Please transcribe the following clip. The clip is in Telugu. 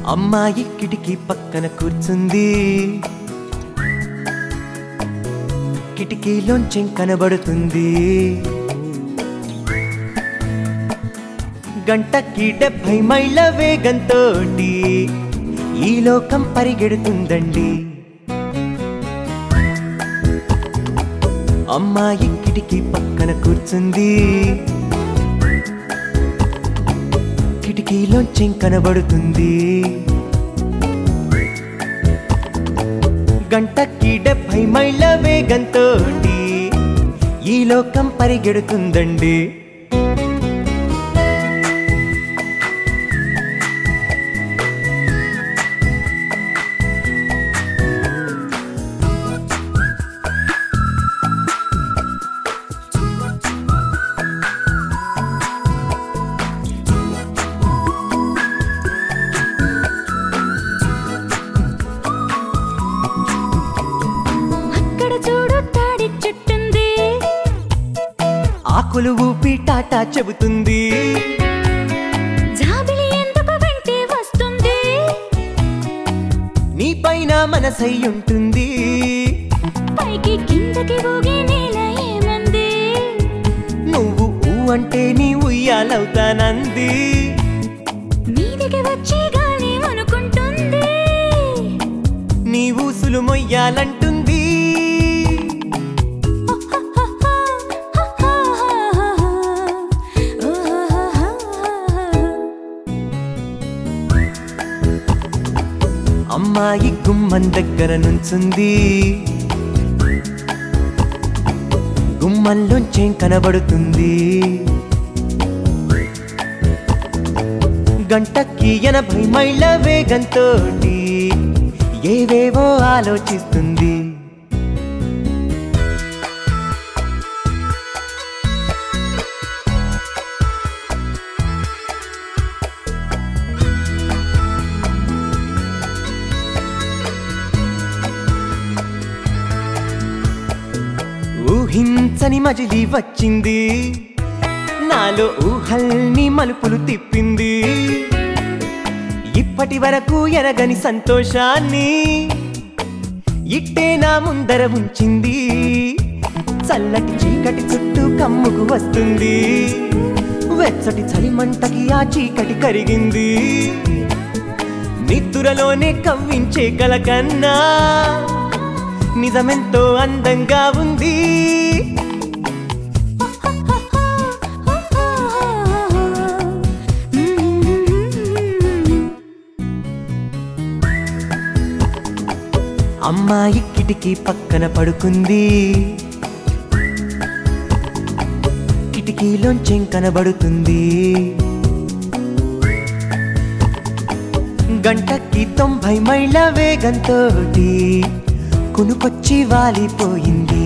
అమ్మాయి కిటికీ పక్కన కూర్చుంది కిటికీలోంచి కనబడుతుంది గంటకి డెబ్భై మైళ్ళ వేగంతో ఈ లోకం పరిగెడుతుందండి అమ్మాయి కిటికీ పక్కన కూర్చుంది కిటికీలోంచి కనబడుతుంది గంటకి డెబ్భై మైళ్ళ వేగంతో ఈ లోకం పరిగెడుతుందండి అక్కడ చూడు తాడి చెట్టుంది ఆకులు ఊపి టాటా చెబుతుంది జాబిలి ఎందుకు వెంటే వస్తుంది నీ పైన మనసై ఉంటుంది పైకి కిందకి ఊగి నేల ఏమంది నువ్వు ఊ అంటే నీ ఉయ్యాలవుతానంది మీదికి వచ్చి గాలి అనుకుంటుంది నీ ఊసులు మొయ్యాలంటుంది అమ్మాయి గుమ్మం దగ్గర నుంచుంది గుమ్మంలోంచేం కనబడుతుంది గంటకి ఎనభై మైళ్ళ వేగంతో ఏవేవో ఆలోచిస్తుంది ఊహించని మజిలీ వచ్చింది నాలో ఊహల్ని మలుపులు తిప్పింది ఇప్పటి వరకు ఎరగని సంతోషాన్ని ఇట్టే నా ముందర ఉంచింది చల్లటి చీకటి చుట్టూ కమ్ముకు వస్తుంది వెచ్చటి చలిమంటకి ఆ చీకటి కరిగింది నిద్దురలోనే కవ్వించే కల కన్నా నిజమెంతో అందంగా ఉంది అమ్మాయి కిటికీ పక్కన పడుకుంది కిటికీలోంచి కనబడుతుంది గంటకి తొంభై మైళ్ళ వేగంతో కునుకొచ్చి వాలిపోయింది